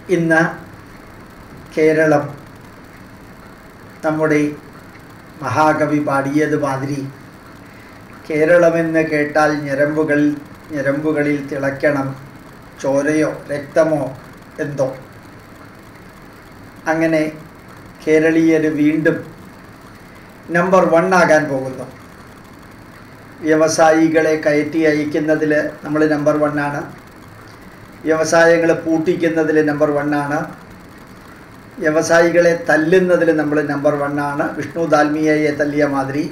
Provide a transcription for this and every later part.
ഇന്ന് കേരളം നമ്മുടെ മഹാകവി പാടിയത് മാതിരി കേരളമെന്ന് കേട്ടാൽ ഞരമ്പുകളിൽ ഞരമ്പുകളിൽ തിളയ്ക്കണം ചോരയോ രക്തമോ എന്തോ അങ്ങനെ കേരളീയർ വീണ്ടും നമ്പർ വൺ ആകാൻ പോകുന്നു വ്യവസായികളെ കയറ്റി അയക്കുന്നതിൽ നമ്മൾ നമ്പർ വണ്ണാണ് വ്യവസായങ്ങൾ പൂട്ടിക്കുന്നതിൽ നമ്പർ വണ്ണാണ് വ്യവസായികളെ തല്ലുന്നതിൽ നമ്മൾ നമ്പർ വണ്ണാണ് വിഷ്ണു ദാൽമിയയെ തല്ലിയ മാതിരി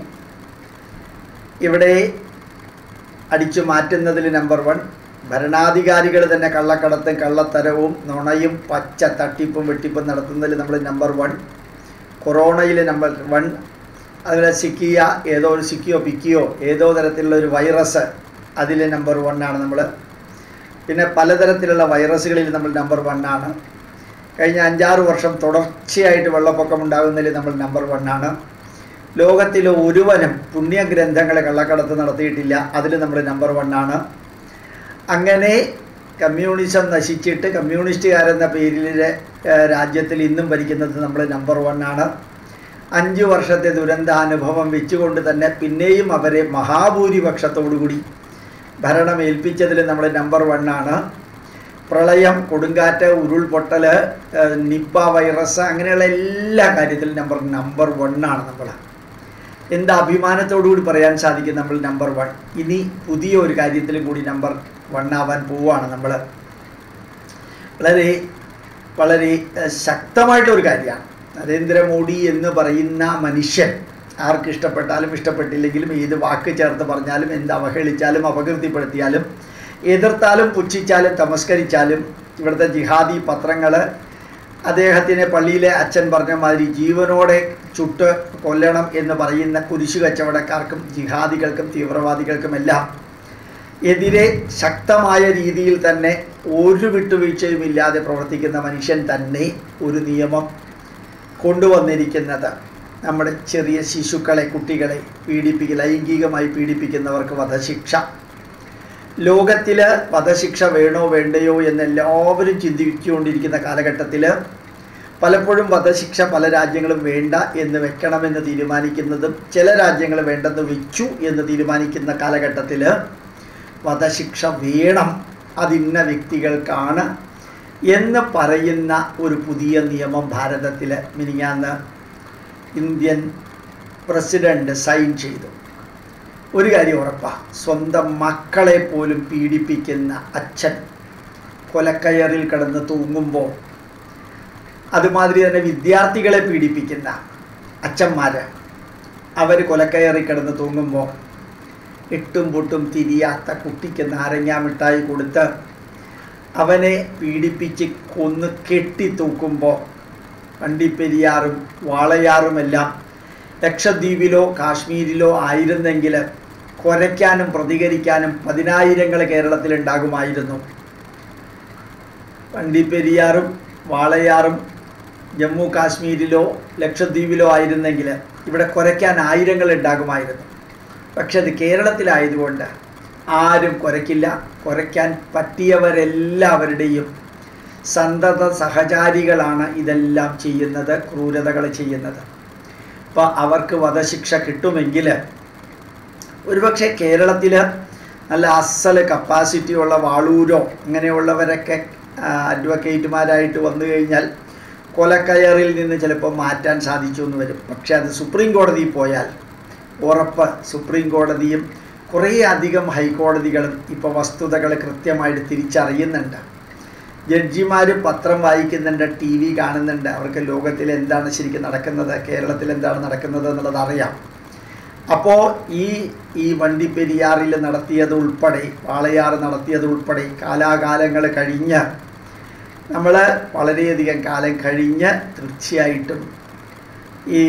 ഇവിടെ അടിച്ചു മാറ്റുന്നതിൽ നമ്പർ വൺ ഭരണാധികാരികൾ തന്നെ കള്ളക്കടത്തും കള്ളത്തരവും നുണയും പച്ച തട്ടിപ്പും വെട്ടിപ്പും നടത്തുന്നതിൽ നമ്മൾ നമ്പർ വൺ കൊറോണയിൽ നമ്പർ വൺ അതുപോലെ സിക്കിയ ഏതോ ഒരു സിക്കിയോ പിക്കിയോ ഏതോ തരത്തിലുള്ള ഒരു വൈറസ് അതിൽ നമ്പർ വണ്ണാണ് നമ്മൾ പിന്നെ പലതരത്തിലുള്ള വൈറസുകളിൽ നമ്മൾ നമ്പർ വണ്ണാണ് കഴിഞ്ഞ അഞ്ചാറ് വർഷം തുടർച്ചയായിട്ട് വെള്ളപ്പൊക്കം ഉണ്ടാകുന്നതിൽ നമ്മൾ നമ്പർ വണ്ണാണ് ലോകത്തിൽ ഒരുവനും പുണ്യഗ്രന്ഥങ്ങളെ കള്ളക്കടത്ത് നടത്തിയിട്ടില്ല അതിൽ നമ്മൾ നമ്പർ വണ്ണാണ് അങ്ങനെ കമ്മ്യൂണിസം നശിച്ചിട്ട് കമ്മ്യൂണിസ്റ്റുകാരെന്ന പേരിൽ രാജ്യത്തിൽ ഇന്നും ഭരിക്കുന്നത് നമ്മൾ നമ്പർ വണ്ണാണ് അഞ്ച് വർഷത്തെ ദുരന്താനുഭവം വെച്ചുകൊണ്ട് തന്നെ പിന്നെയും അവരെ മഹാഭൂരിപക്ഷത്തോടുകൂടി ഭരണം ഏൽപ്പിച്ചതിൽ നമ്മൾ നമ്പർ വണ്ണാണ് പ്രളയം കൊടുങ്കാറ്റ് ഉരുൾപൊട്ടൽ നിപ്പ വൈറസ് അങ്ങനെയുള്ള എല്ലാ കാര്യത്തിലും നമ്പർ നമ്പർ വണ്ണാണ് നമ്മൾ എന്ത് അഭിമാനത്തോടുകൂടി പറയാൻ സാധിക്കും നമ്മൾ നമ്പർ വൺ ഇനി പുതിയ ഒരു കാര്യത്തിലും കൂടി നമ്പർ വൺ ആവാൻ പോവുകയാണ് നമ്മൾ വളരെ വളരെ ശക്തമായിട്ടൊരു കാര്യമാണ് നരേന്ദ്രമോദി എന്ന് പറയുന്ന മനുഷ്യൻ ആർക്ക് ഇഷ്ടപ്പെട്ടാലും ഇഷ്ടപ്പെട്ടില്ലെങ്കിലും ഏത് വാക്ക് ചേർത്ത് പറഞ്ഞാലും എന്ത് അവഹേളിച്ചാലും അപകീർത്തിപ്പെടുത്തിയാലും എതിർത്താലും പുച്ഛിച്ചാലും തമസ്കരിച്ചാലും ഇവിടുത്തെ ജിഹാദി പത്രങ്ങൾ അദ്ദേഹത്തിനെ പള്ളിയിലെ അച്ഛൻ പറഞ്ഞ മാതിരി ജീവനോടെ ചുട്ട് കൊല്ലണം എന്ന് പറയുന്ന കുരിശു കച്ചവടക്കാർക്കും ജിഹാദികൾക്കും തീവ്രവാദികൾക്കുമെല്ലാം എതിരെ ശക്തമായ രീതിയിൽ തന്നെ ഒരു വിട്ടുവീഴ്ചയും ഇല്ലാതെ പ്രവർത്തിക്കുന്ന മനുഷ്യൻ തന്നെ ഒരു നിയമം കൊണ്ടുവന്നിരിക്കുന്നത് നമ്മുടെ ചെറിയ ശിശുക്കളെ കുട്ടികളെ പീഡിപ്പിക്കുക ലൈംഗികമായി പീഡിപ്പിക്കുന്നവർക്ക് വധശിക്ഷ ലോകത്തിൽ വധശിക്ഷ വേണോ വേണ്ടയോ എന്ന് എല്ലാവരും ചിന്തിച്ചുകൊണ്ടിരിക്കുന്ന കാലഘട്ടത്തിൽ പലപ്പോഴും വധശിക്ഷ പല രാജ്യങ്ങളും വേണ്ട എന്ന് വെക്കണമെന്ന് തീരുമാനിക്കുന്നതും ചില രാജ്യങ്ങൾ വേണ്ടെന്ന് വെച്ചു എന്ന് തീരുമാനിക്കുന്ന കാലഘട്ടത്തിൽ വധശിക്ഷ വേണം അതിന്ന വ്യക്തികൾക്കാണ് എന്ന് പറയുന്ന ഒരു പുതിയ നിയമം ഭാരതത്തിൽ മിനിങ്ങാന്ന് ഇന്ത്യൻ പ്രസിഡന്റ് സൈൻ ചെയ്തു ഒരു കാര്യം ഉറപ്പാണ് സ്വന്തം മക്കളെ പോലും പീഡിപ്പിക്കുന്ന അച്ഛൻ കൊലക്കയറിൽ കിടന്ന് തൂങ്ങുമ്പോൾ അതുമാതിരി തന്നെ വിദ്യാർത്ഥികളെ പീഡിപ്പിക്കുന്ന അച്ഛന്മാർ അവർ കൊലക്കയറി കിടന്ന് തൂങ്ങുമ്പോൾ എട്ടും പൊട്ടും തിരിയാത്ത കുട്ടിക്ക് നാരങ്ങാ മിഠായി കൊടുത്ത് അവനെ പീഡിപ്പിച്ച് കൊന്ന് കെട്ടി തൂക്കുമ്പോൾ വണ്ടിപ്പെരിയാറും വാളയാറുമെല്ലാം ലക്ഷദ്വീപിലോ കാശ്മീരിലോ ആയിരുന്നെങ്കിൽ കുരയ്ക്കാനും പ്രതികരിക്കാനും പതിനായിരങ്ങൾ കേരളത്തിലുണ്ടാകുമായിരുന്നു വണ്ടിപ്പെരിയാറും വാളയാറും ജമ്മു കാശ്മീരിലോ ലക്ഷദ്വീപിലോ ആയിരുന്നെങ്കിൽ ഇവിടെ കുരയ്ക്കാൻ ആയിരങ്ങൾ ഉണ്ടാകുമായിരുന്നു പക്ഷെ അത് കേരളത്തിലായതുകൊണ്ട് ആരും കുരയ്ക്കില്ല കുരയ്ക്കാൻ പറ്റിയവരെല്ലാവരുടെയും സന്തത സഹചാരികളാണ് ഇതെല്ലാം ചെയ്യുന്നത് ക്രൂരതകൾ ചെയ്യുന്നത് അപ്പോൾ അവർക്ക് വധശിക്ഷ കിട്ടുമെങ്കിൽ ഒരുപക്ഷെ കേരളത്തിൽ നല്ല അസൽ കപ്പാസിറ്റി ഉള്ള വാളൂരോ അങ്ങനെയുള്ളവരൊക്കെ അഡ്വക്കേറ്റുമാരായിട്ട് വന്നു കഴിഞ്ഞാൽ കൊലക്കയറിൽ നിന്ന് ചിലപ്പോൾ മാറ്റാൻ സാധിച്ചു എന്ന് വരും പക്ഷേ അത് സുപ്രീം കോടതിയിൽ പോയാൽ ഉറപ്പ് സുപ്രീം കോടതിയും കുറേ അധികം ഹൈക്കോടതികളും ഇപ്പോൾ വസ്തുതകൾ കൃത്യമായിട്ട് തിരിച്ചറിയുന്നുണ്ട് ജഡ്ജിമാർ പത്രം വായിക്കുന്നുണ്ട് ടി വി കാണുന്നുണ്ട് അവർക്ക് ലോകത്തിൽ എന്താണ് ശരിക്കും നടക്കുന്നത് കേരളത്തിൽ എന്താണ് നടക്കുന്നത് എന്നുള്ളത് അറിയാം അപ്പോൾ ഈ ഈ വണ്ടിപ്പെരിയാറിൽ നടത്തിയത് ഉൾപ്പെടെ വാളയാർ നടത്തിയത് ഉൾപ്പെടെ കാലാകാലങ്ങൾ കഴിഞ്ഞ് നമ്മൾ വളരെയധികം കാലം കഴിഞ്ഞ് തീർച്ചയായിട്ടും ഈ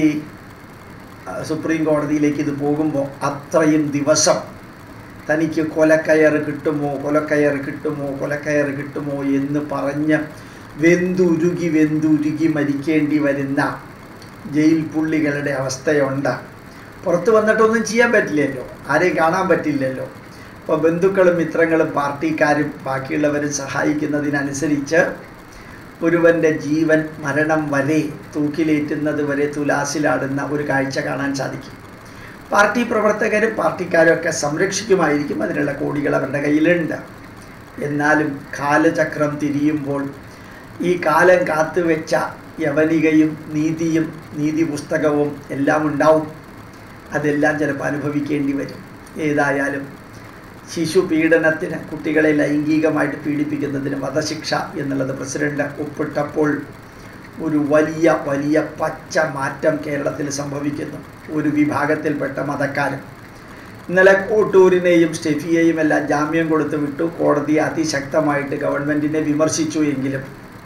സുപ്രീം കോടതിയിലേക്ക് ഇത് പോകുമ്പോൾ അത്രയും ദിവസം തനിക്ക് കൊലക്കയർ കിട്ടുമോ കൊലക്കയർ കിട്ടുമോ കൊലക്കയർ കിട്ടുമോ എന്ന് പറഞ്ഞ് വെന്തുരുകി വെന്തുരുകി മരിക്കേണ്ടി വരുന്ന ജയിൽ പുള്ളികളുടെ അവസ്ഥയുണ്ട് പുറത്ത് വന്നിട്ടൊന്നും ചെയ്യാൻ പറ്റില്ലല്ലോ ആരെയും കാണാൻ പറ്റില്ലല്ലോ അപ്പോൾ ബന്ധുക്കളും മിത്രങ്ങളും പാർട്ടിക്കാരും ബാക്കിയുള്ളവരും സഹായിക്കുന്നതിനനുസരിച്ച് ഒരുവൻ്റെ ജീവൻ മരണം വരെ തൂക്കിലേറ്റുന്നത് വരെ തുലാസിലാടുന്ന ഒരു കാഴ്ച കാണാൻ സാധിക്കും പാർട്ടി പ്രവർത്തകരും പാർട്ടിക്കാരും ഒക്കെ സംരക്ഷിക്കുമായിരിക്കും അതിനുള്ള കോടികൾ അവരുടെ കയ്യിലുണ്ട് എന്നാലും കാലചക്രം തിരിയുമ്പോൾ ഈ കാലം കാത്തുവെച്ച യവനികയും നീതിയും നീതി പുസ്തകവും എല്ലാം ഉണ്ടാവും അതെല്ലാം ചിലപ്പോൾ അനുഭവിക്കേണ്ടി വരും ഏതായാലും ശിശു പീഡനത്തിന് കുട്ടികളെ ലൈംഗികമായിട്ട് പീഡിപ്പിക്കുന്നതിന് വധശിക്ഷ എന്നുള്ളത് പ്രസിഡന്റ് ഒപ്പിട്ടപ്പോൾ ഒരു വലിയ വലിയ പച്ച മാറ്റം കേരളത്തിൽ സംഭവിക്കുന്നു ഒരു വിഭാഗത്തിൽപ്പെട്ട മതക്കാരും ഇന്നലെ കോട്ടൂരിനെയും സ്റ്റെഫിയെയും എല്ലാം ജാമ്യം കൊടുത്ത് വിട്ടു കോടതി അതിശക്തമായിട്ട് ഗവൺമെൻറ്റിനെ വിമർശിച്ചു എങ്കിലും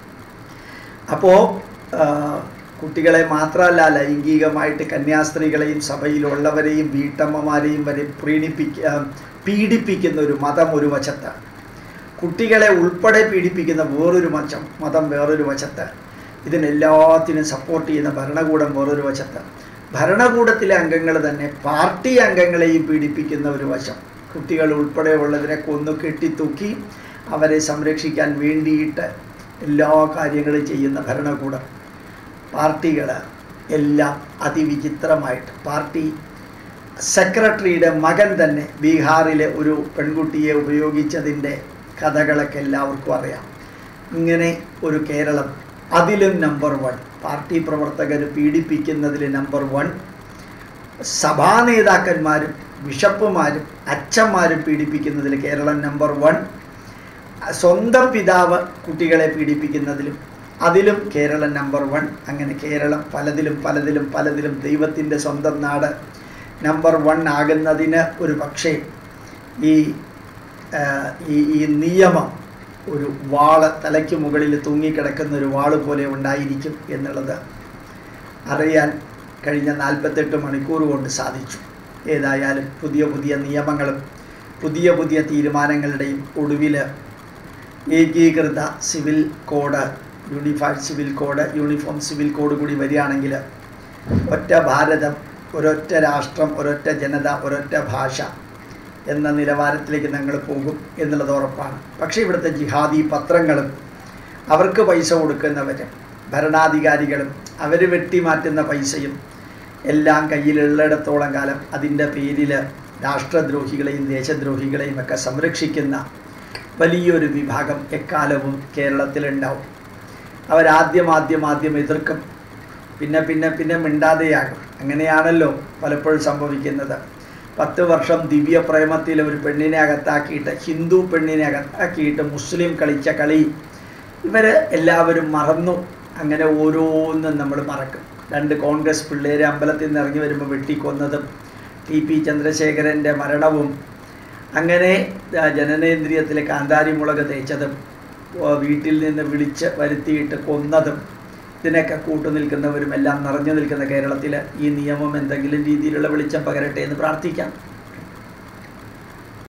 അപ്പോൾ കുട്ടികളെ മാത്രമല്ല ലൈംഗികമായിട്ട് കന്യാസ്ത്രീകളെയും സഭയിലുള്ളവരെയും വീട്ടമ്മമാരെയും വരെ പ്രീണിപ്പിക്ക പീഡിപ്പിക്കുന്ന ഒരു മതം ഒരു വശത്ത് കുട്ടികളെ ഉൾപ്പെടെ പീഡിപ്പിക്കുന്ന വേറൊരു മച്ചം മതം വേറൊരു വശത്ത് ഇതിനെല്ലാത്തിനും സപ്പോർട്ട് ചെയ്യുന്ന ഭരണകൂടം വേറൊരു വശത്ത് ഭരണകൂടത്തിലെ അംഗങ്ങൾ തന്നെ പാർട്ടി അംഗങ്ങളെയും പീഡിപ്പിക്കുന്ന ഒരു വശം കുട്ടികൾ ഉൾപ്പെടെ ഉള്ളതിനെ കൊന്നു കെട്ടിത്തൂക്കി അവരെ സംരക്ഷിക്കാൻ വേണ്ടിയിട്ട് എല്ലാ കാര്യങ്ങളും ചെയ്യുന്ന ഭരണകൂടം പാർട്ടികൾ എല്ലാം അതിവിചിത്രമായിട്ട് പാർട്ടി സെക്രട്ടറിയുടെ മകൻ തന്നെ ബീഹാറിലെ ഒരു പെൺകുട്ടിയെ ഉപയോഗിച്ചതിൻ്റെ കഥകളൊക്കെ എല്ലാവർക്കും അറിയാം ഇങ്ങനെ ഒരു കേരളം അതിലും നമ്പർ വൺ പാർട്ടി പ്രവർത്തകർ പീഡിപ്പിക്കുന്നതിൽ നമ്പർ വൺ സഭാ നേതാക്കന്മാരും ബിഷപ്പുമാരും അച്ഛന്മാരും പീഡിപ്പിക്കുന്നതിൽ കേരളം നമ്പർ വൺ സ്വന്തം പിതാവ് കുട്ടികളെ പീഡിപ്പിക്കുന്നതിലും അതിലും കേരളം നമ്പർ വൺ അങ്ങനെ കേരളം പലതിലും പലതിലും പലതിലും ദൈവത്തിൻ്റെ സ്വന്തം നാട് നമ്പർ വൺ ആകുന്നതിന് ഒരു പക്ഷേ ഈ ഈ ഈ നിയമം ഒരു വാള് തലയ്ക്ക് മുകളിൽ തൂങ്ങിക്കിടക്കുന്ന ഒരു വാള് പോലെ ഉണ്ടായിരിക്കും എന്നുള്ളത് അറിയാൻ കഴിഞ്ഞ നാൽപ്പത്തെട്ട് മണിക്കൂർ കൊണ്ട് സാധിച്ചു ഏതായാലും പുതിയ പുതിയ നിയമങ്ങളും പുതിയ പുതിയ തീരുമാനങ്ങളുടെയും ഒടുവിൽ ഏകീകൃത civil code unified civil code uniform civil code കൂടി വരികയാണെങ്കിൽ ഒറ്റ ഭാരതം ഒരൊറ്റ രാഷ്ട്രം ഒരൊറ്റ ജനത ഒരൊറ്റ ഭാഷ എന്ന നിലവാരത്തിലേക്ക് ഞങ്ങൾ പോകും എന്നുള്ളത് ഉറപ്പാണ് പക്ഷേ ഇവിടുത്തെ ജിഹാദി പത്രങ്ങളും അവർക്ക് പൈസ കൊടുക്കുന്നവരും ഭരണാധികാരികളും അവർ വെട്ടിമാറ്റുന്ന പൈസയും എല്ലാം കയ്യിലുള്ളിടത്തോളം കാലം അതിൻ്റെ പേരിൽ രാഷ്ട്രദ്രോഹികളെയും ദേശദ്രോഹികളെയും ഒക്കെ സംരക്ഷിക്കുന്ന വലിയൊരു വിഭാഗം എക്കാലവും കേരളത്തിലുണ്ടാവും അവരാദ്യം ആദ്യം ആദ്യം എതിർക്കും പിന്നെ പിന്നെ പിന്നെ മിണ്ടാതെയാകും അങ്ങനെയാണല്ലോ പലപ്പോഴും സംഭവിക്കുന്നത് പത്ത് വർഷം ദിവ്യ പ്രേമത്തിൽ ഒരു പെണ്ണിനെ അകത്താക്കിയിട്ട് ഹിന്ദു പെണ്ണിനെ അകത്താക്കിയിട്ട് മുസ്ലിം കളിച്ച കളി ഇവർ എല്ലാവരും മറന്നു അങ്ങനെ ഓരോന്നും നമ്മൾ മറക്കും രണ്ട് കോൺഗ്രസ് പിള്ളേരെ അമ്പലത്തിൽ നിന്ന് ഇറങ്ങി വരുമ്പോൾ വെട്ടിക്കൊന്നതും ടി പി ചന്ദ്രശേഖരൻ്റെ മരണവും അങ്ങനെ ജനനേന്ദ്രിയത്തിലെ കാന്താരി മുളക് തേച്ചതും വീട്ടിൽ നിന്ന് വിളിച്ച് വരുത്തിയിട്ട് കൊന്നതും ഇതിനൊക്കെ കൂട്ടു നിൽക്കുന്നവരും എല്ലാം നിറഞ്ഞു നിൽക്കുന്ന കേരളത്തിൽ ഈ നിയമം എന്തെങ്കിലും രീതിയിലുള്ള വെളിച്ചം പകരട്ടെ എന്ന് പ്രാർത്ഥിക്കാം